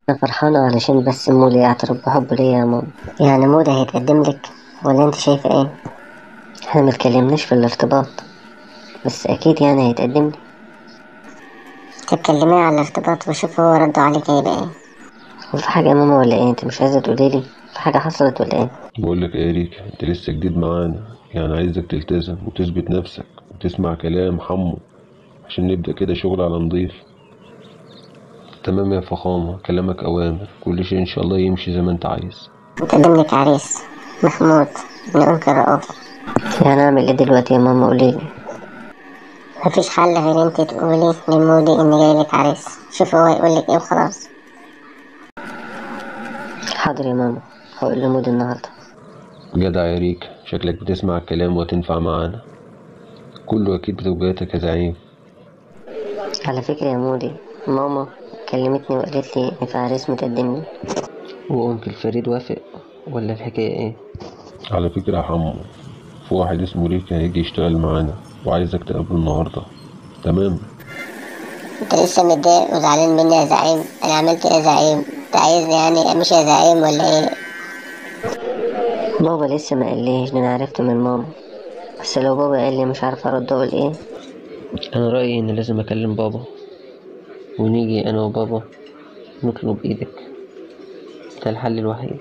أنا فرحانة علشان بس مودي يعترف بحبه ليا يا ماما يعني مودي هيتقدم لك ولا انت شايفة ايه؟ احنا متكلمناش في الارتباط بس اكيد يعني هيتقدم لي تكلميه على الارتباط وشوف هو رده عليك هيبقى ايه هو في حاجة يا ماما ولا ايه انت مش عايزة تقوليلي في حاجة حصلت ولا ايه بقول لك ايه يا ريك انت لسه جديد معانا يعني عايزك تلتزم وتثبت نفسك وتسمع كلام حمو عشان نبدأ كده شغل على نضيف تمام يا فخامة كلامك أوامر كل شيء إن شاء الله يمشي زي ما أنت عايز متقدم لك عريس محمود ابن أنكل رؤوف يعني أعمل إيه دلوقتي يا ماما قوليلي مفيش حل غير انت تقولي لمودي إن جايلك عريس شوف هو يقولك إيه وخلاص حاضر يا ماما هقول لمودي النهاردة جدع يا ريك شكلك بتسمع الكلام وتنفع معانا كله أكيد بتوجيهاتك يا زعيم على فكرة يا مودي ماما كلمتني وقالت لي إن في عريس متقدم لي وأنكل فريد وافق ولا الحكاية إيه؟ على فكرة يا حمو في واحد اسمه ريك هيجي يشتغل معانا وعايزك تقابله النهاردة تمام انت لسه متضايق وزعلان مني يا زعيم انا عملت ايه يا زعيم انت عايزني يعني امشي يا زعيم ولا ايه بابا لسه ما قاليش ده انا عرفت من ماما بس لو بابا قال لي مش عارفه ارد اقول ايه انا رايي ان لازم اكلم بابا ونيجي انا وبابا نطلب ايدك ده الحل الوحيد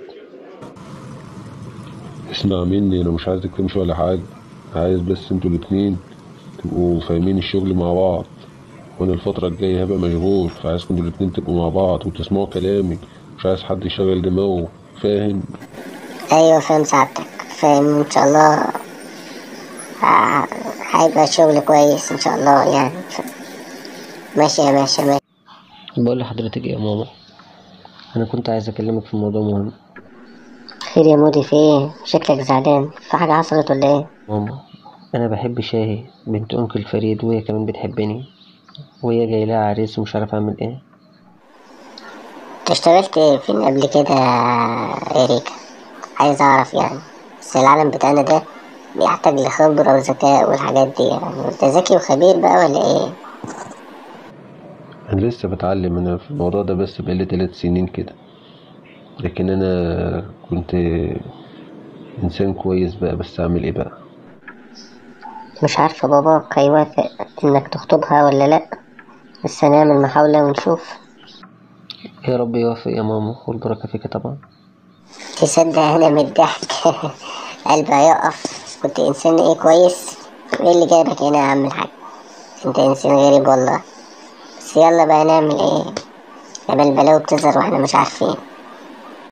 اسمع مني أنا مش عايزك تمشي ولا حاجة عايز بس انتوا الاتنين تبقوا فاهمين الشغل مع بعض وانا الفترة الجاية هبقى مشغول فعايزكم انتوا الاتنين تبقوا مع بعض وتسمعوا كلامي مش عايز حد يشغل دماغه فاهم ايوه فاهم سعادتك فاهم ان شاء الله ه- هيبقى شغل كويس ان شاء الله يعني ماشي يا ماشي ماشي بقول لحضرتك يا ماما انا كنت عايز اكلمك في موضوع مهم خير يا مودي في ايه شكلك زعلان في حاجة حصلت ولا ايه ماما انا بحب شاهي بنت انكل فريد وهي كمان بتحبني وهي جاي لها عريس ومش عارف اعمل ايه انت اشتغلت فين قبل كده يا ريكا عايز اعرف يعني بس العالم بتاعنا ده بيحتاج لخبرة وذكاء والحاجات دي يعني انت ذكي وخبير بقى ولا ايه انا لسه بتعلم انا في الموضوع ده بس بقالي تلات سنين كده لكن انا كنت انسان كويس بقى بس اعمل ايه بقى مش عارفة باباك هيوافق انك تخطبها ولا لا بس هنعمل محاولة ونشوف يا رب يوافق يا ماما والبركة فيك طبعا تصدق انا من الضحك قلبي هيقف كنت انسان ايه كويس ايه اللي جايبك هنا يا عم الحاج انت انسان غريب والله بس يلا بقى نعمل ايه يا البلاوي بتظهر واحنا مش عارفين